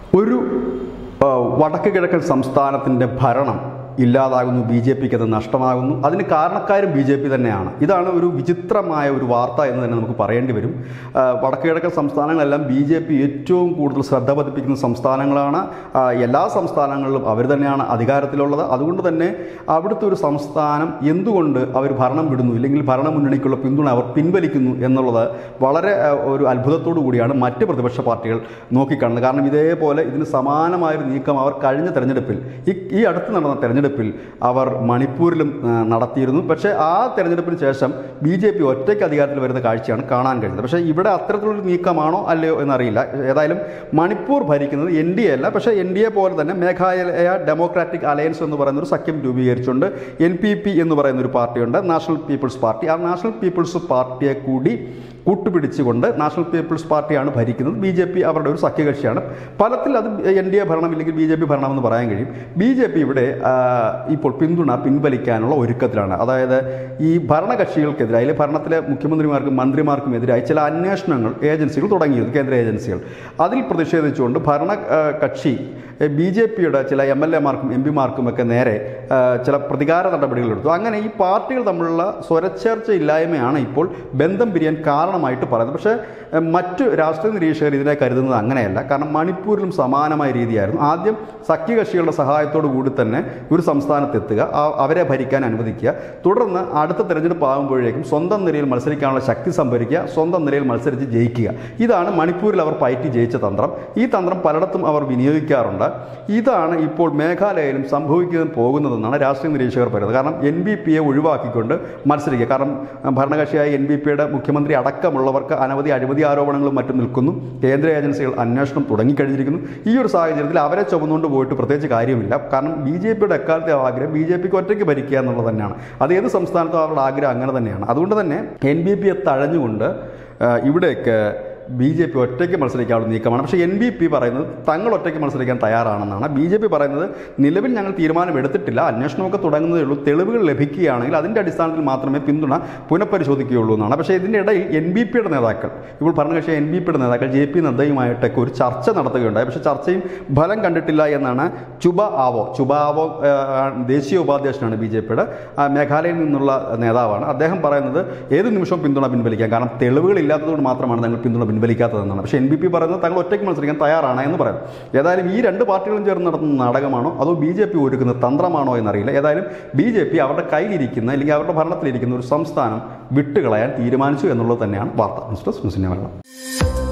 ഒരു ആ, വടക്ക് കിഴക്കൻ സംസ്ഥാനത്തിൻ്റെ ഭരണം ഇല്ലാതാകുന്നു ബി ജെ പിക്ക് അത് നഷ്ടമാകുന്നു അതിന് കാരണക്കാരും ബി ജെ പി തന്നെയാണ് ഇതാണ് ഒരു വിചിത്രമായ ഒരു വാർത്ത എന്ന് തന്നെ നമുക്ക് പറയേണ്ടി വരും ആ, വടക്ക് കിഴക്കൻ സംസ്ഥാനങ്ങളെല്ലാം ബി ജെ പി ഏറ്റവും കൂടുതൽ ശ്രദ്ധ പതിപ്പിക്കുന്ന സംസ്ഥാനങ്ങളാണ് ആ, എല്ലാ സംസ്ഥാനങ്ങളിലും അവർ തന്നെയാണ് അധികാരത്തിലുള്ളത് അതുകൊണ്ട് തന്നെ അവിടുത്തെ ഒരു സംസ്ഥാനം എന്തുകൊണ്ട് അവർ ഭരണം വിടുന്നു ഇല്ലെങ്കിൽ ഭരണമുന്നണിക്കുള്ള പിന്തുണ അവർ പിൻവലിക്കുന്നു എന്നുള്ളത് വളരെ ആ, ഒരു അത്ഭുതത്തോടു കൂടിയാണ് മറ്റ് പ്രതിപക്ഷ പാർട്ടികൾ നോക്കിക്കാണുന്നത് കാരണം ഇതേപോലെ ഇതിന് സമാനമായൊരു നീക്കം അവർ കഴിഞ്ഞ തെരഞ്ഞെടുപ്പിൽ ഈ ഈ അടുത്ത് നടന്ന തെരഞ്ഞെടുപ്പിൽ അവർ മണിപ്പൂരിലും ആ, നടത്തിയിരുന്നു പക്ഷേ ആ തെരഞ്ഞെടുപ്പിന് ശേഷം ബി ജെ പി ഒറ്റയ്ക്ക് അധികാരത്തിൽ വരുന്ന കാഴ്ചയാണ് കാണാൻ കഴിഞ്ഞത് പക്ഷേ ഇവിടെ അത്തരത്തിലൊരു നീക്കമാണോ അല്ലയോ എന്നറിയില്ല ഏതായാലും മണിപ്പൂർ ഭരിക്കുന്നത് എൻ ഡി എ അല്ല പക്ഷേ എൻ ഡി എ പോലെ തന്നെ മേഘാലയ ഡെമോക്രാറ്റിക് അലയൻസ് എന്ന് പറയുന്ന ഒരു സഖ്യം രൂപീകരിച്ചുകൊണ്ട് എൻ പി പി എന്ന് പറയുന്ന ഒരു പാർട്ടിയുണ്ട് നാഷണൽ പീപ്പിൾസ് പാർട്ടി ആ നാഷണൽ പീപ്പിൾസ് പാർട്ടിയെ കൂടി കൂട്ടുപിടിച്ചുകൊണ്ട് നാഷണൽ പീപ്പിൾസ് പാർട്ടിയാണ് ഭരിക്കുന്നത് ബി ജെ പി അവരുടെ ഒരു സഖ്യകക്ഷിയാണ് ഫലത്തിൽ അത് എൻ ഡി എ ഭരണം ഇല്ലെങ്കിൽ ബി ജെ പി ഭരണമെന്ന് പറയാൻ കഴിയും ബി ജെ പി ഇവിടെ ആ, ഇപ്പോൾ പിന്തുണ പിൻവലിക്കാനുള്ള ഒരുക്കത്തിലാണ് അതായത് ഈ ഭരണകക്ഷികൾക്കെതിരായി അല്ലെങ്കിൽ ഭരണത്തിലെ മുഖ്യമന്ത്രിമാർക്കും മന്ത്രിമാർക്കും എതിരായി ചില അന്വേഷണങ്ങൾ ഏജൻസികൾ തുടങ്ങിയിരുന്നു കേന്ദ്ര ഏജൻസികൾ അതിൽ പ്രതിഷേധിച്ചുകൊണ്ട് ഭരണ ആ, കക്ഷി ബി ജെ പിയുടെ ചില എം എൽ എമാർക്കും എം പിമാർക്കുമൊക്കെ നേരെ ആ, ചില പ്രതികാര നടപടികൾ എടുത്തു അങ്ങനെ ഈ പാർട്ടികൾ തമ്മിലുള്ള സ്വരച്ചേർച്ച ഇല്ലായ്മയാണ് ഇപ്പോൾ ബന്ധം പിരിയാൻ കാരണമായിട്ട് പറയുന്നത് പക്ഷേ ആ, മറ്റു രാഷ്ട്രീയ നിരീക്ഷകർ ഇതിനെ കരുതുന്നത് അങ്ങനെയല്ല കാരണം മണിപ്പൂരിലും സമാനമായ രീതിയായിരുന്നു ആദ്യം സഖ്യകക്ഷികളുടെ സഹായത്തോടു കൂടി തന്നെ ഒരു സംസ്ഥാനത്തെത്തുക ആ- അവരെ ഭരിക്കാൻ അനുവദിക്കുക തുടർന്ന് അടുത്ത തെരഞ്ഞെടുപ്പ് ആകുമ്പോഴേക്കും സ്വന്തം നിലയിൽ മത്സരിക്കാനുള്ള ശക്തി സംഭരിക്കുക സ്വന്തം നിലയിൽ മത്സരിച്ച് ജയിക്കുക ഇതാണ് മണിപ്പൂരിൽ അവർ പയറ്റി ജയിച്ച തന്ത്രം ഈ തന്ത്രം പലയിടത്തും അവർ വിനിയോഗിക്കാറുണ്ട് ഇതാണ് ഇപ്പോൾ മേഘാലയയിലും സംഭവിക്കാൻ പോകുന്നതെന്നാണ് രാഷ്ട്രീയ നിരീക്ഷകർ പറയുന്നത് കാരണം എൻ ബി പിയെ ഒഴിവാക്കിക്കൊണ്ട് മത്സരിക്കുക കാരണം അഹ്, ഭരണകക്ഷിയായ എൻ ബി പിയുടെ മുഖ്യമന്ത്രി അടക്കമുള്ളവർക്ക് അനവധി അഴിമതി ആരോപണങ്ങളും മറ്റും നിൽക്കുന്നു കേന്ദ്ര ഏജൻസികൾ അന്വേഷണം തുടങ്ങിക്കഴിഞ്ഞിരിക്കുന്നു ഈ ഒരു സാഹചര്യത്തിൽ അവരെ ചുമന്നുകൊണ്ട് പോയിട്ട് പ്രത്യേകിച്ച് കാര്യമില്ല കാരണം ബി ജെ പിയുടെ എക്കാലത്തെ ആഗ്രഹം ബി ജെ പിക്ക് ഒറ്റയ്ക്ക് ഭരിക്കുക എന്നുള്ളത് തന്നെയാണ് അത് ഏത് സംസ്ഥാനത്തും അവരുടെ ആഗ്രഹം അങ്ങനെ തന്നെയാണ് അതുകൊണ്ട് തന്നെ എൻ ബി പിയെ തഴഞ്ഞുകൊണ്ട് ആ, ഇവിടേക്ക് ബി ജെ പി ഒറ്റയ്ക്ക് മത്സരിക്കാനുള്ള നീക്കമാണ് പക്ഷേ എൻ ബി പി പറയുന്നത് തങ്ങൾ ഒറ്റയ്ക്ക് മത്സരിക്കാൻ തയ്യാറാണെന്നാണ് ബി ജെ പി പറയുന്നത് നിലവിൽ ഞങ്ങൾ തീരുമാനം എടുത്തിട്ടില്ല അന്വേഷണമൊക്കെ തുടങ്ങുന്നതേ ഉള്ളൂ തെളിവുകൾ ലഭിക്കുകയാണെങ്കിൽ അതിൻ്റെ അടിസ്ഥാനത്തിൽ മാത്രമേ പിന്തുണ പുനഃപരിശോധിക്കുകയുള്ളൂ എന്നാണ് പക്ഷേ ഇതിൻ്റെ ഇടയിൽ എൻ ബി പിയുടെ നേതാക്കൾ ഇപ്പോൾ ഭരണകക്ഷി എൻ ബി പിയുടെ നേതാക്കൾ ജെ പി നദ്ദയുമായിട്ടൊക്കെ ഒരു ചർച്ച നടത്തുകയുണ്ടായി പക്ഷേ ചർച്ചയും ഫലം കണ്ടിട്ടില്ല എന്നാണ് ചുബ ആവോ ചുബ ആവോ ആ, ദേശീയ ഉപാധ്യക്ഷനാണ് ബി ജെ പിയുടെ മേഘാലയയിൽ നിന്നുള്ള നേതാവാണ് അദ്ദേഹം പറയുന്നത് ഏത് നിമിഷവും പിന്തുണ പിൻവലിക്കാം കാരണം തെളിവുകൾ ഇല്ലാത്തതുകൊണ്ട് മാത്രമാണ് തങ്ങൾ പിന്തുണ പിൻവലിക്കാത്തതെന്നാണ് പക്ഷേ എൻ ബി പി പറയുന്നത് തങ്ങൾ ഒറ്റയ്ക്ക് മത്സരിക്കാൻ തയ്യാറാണ് എന്ന് പറയാം ഏതായാലും ഈ രണ്ട് പാർട്ടികളും ചേർന്ന് നടത്തുന്ന നാടകമാണോ അതോ ബി ജെ പി ഒരുക്കുന്ന തന്ത്രമാണോ എന്നറിയില്ല ഏതായാലും ബി ജെ പി അവരുടെ കയ്യിലിരിക്കുന്ന അല്ലെങ്കിൽ അവരുടെ ഭരണത്തിലിരിക്കുന്ന ഒരു സംസ്ഥാനം വിട്ടുകളയാൻ തീരുമാനിച്ചു എന്നുള്ളത് തന്നെയാണ് വാർത്ത ന്യൂസ് ഡെസ്ക് ന്യൂസിൻ്റെ വെള്ളം